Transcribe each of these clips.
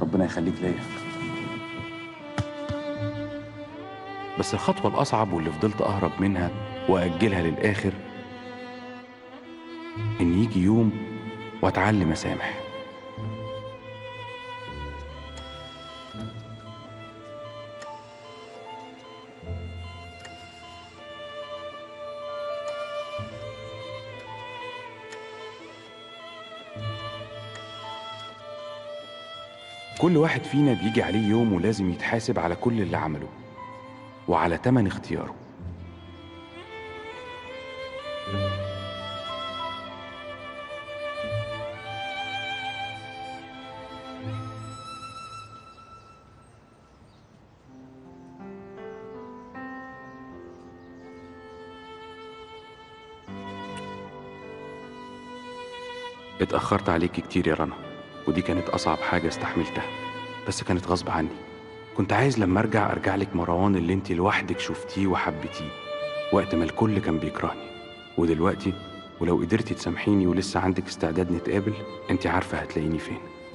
ربنا يخليك ليا بس الخطوة الأصعب واللي فضلت أهرب منها وأجلها للآخر إن يجي يوم وأتعلم أسامح كل واحد فينا بيجي عليه يوم ولازم يتحاسب على كل اللي عمله وعلى تمن اختياره اتأخرت عليك كتير يا رنا ودي كانت أصعب حاجة استحملتها بس كانت غصب عني كنت عايز لما أرجع أرجع لك مروان اللي انت لوحدك شفتيه وحبيتيه وقت ما الكل كان بيكرهني ودلوقتي ولو قدرتي تسامحيني ولسه عندك استعداد نتقابل انت عارفة هتلاقيني فين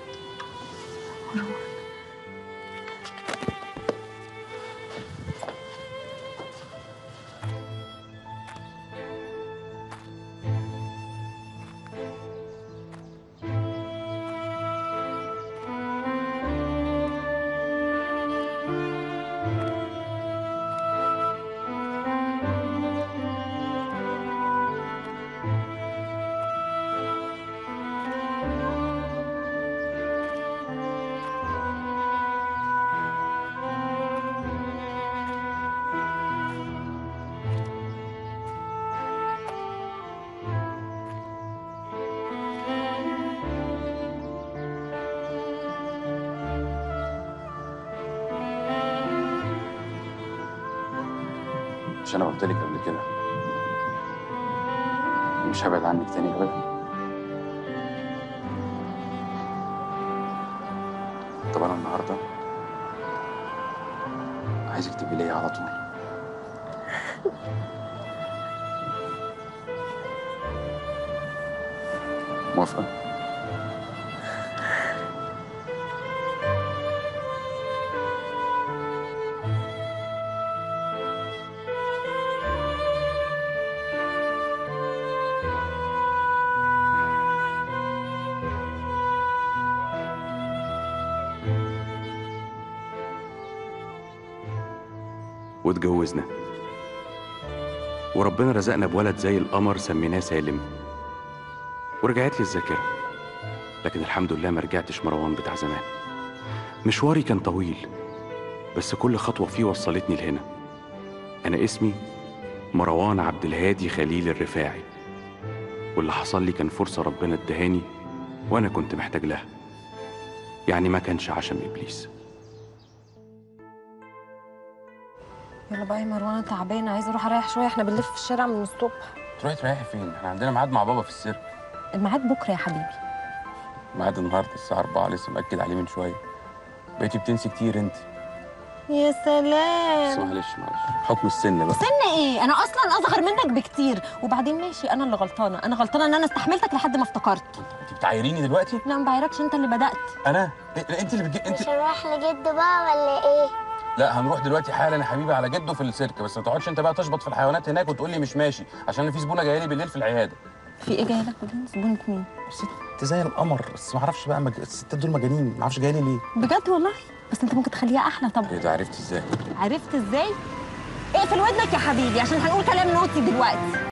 مش انا قلت لك قبل كده مش هبعد عنك تاني ابدا طب انا النهارده عايزك تبقي ليا على طول موافقه واتجوزنا وربنا رزقنا بولد زي القمر سميناه سالم ورجعت لي الذاكرة لكن الحمد لله ما رجعتش مروان بتاع زمان مشواري كان طويل بس كل خطوة فيه وصلتني لهنا أنا اسمي مروان عبد الهادي خليل الرفاعي واللي حصل لي كان فرصة ربنا ادهاني وأنا كنت محتاج لها يعني ما كانش عشم إبليس يلا بقى يا مروان انا تعبانه عايزه اروح اريح شويه احنا بنلف في الشارع من الصبح تروحي تريحي فين؟ احنا عندنا ميعاد مع بابا في السيرك الميعاد بكره يا حبيبي ميعاد النهارده الساعة 4 لسه مأكد عليه من شوية بقيتي بتنسي كتير انت يا بس سلام معلش معلش حكم السن بقى سن ايه انا اصلا اصغر منك بكتير وبعدين ماشي انا اللي غلطانه انا غلطانه ان انا استحملتك لحد ما افتكرت انت بتعايريني دلوقتي؟ لا ما بعيركش انت اللي بدات انا؟ إيه، انت اللي بتجي انت مش هنروح لجد بقى ولا ايه؟ لا هنروح دلوقتي حالا يا حبيبي على جده في السيرك بس ما تقعدش انت بقى تشبط في الحيوانات هناك وتقول لي مش ماشي عشان أنا في زبونه جايه لي بالليل في العياده في ايه جاي لك ودين زبونه مين ست زي القمر بس ما اعرفش بقى مج... الستات دول مجانين ما اعرفش جايه لي ليه بجد والله بس انت ممكن تخليها احلى طبعا ايه ده عرفت ازاي عرفت ازاي اقفل ودنك يا حبيبي عشان هنقول كلام نوتي دلوقتي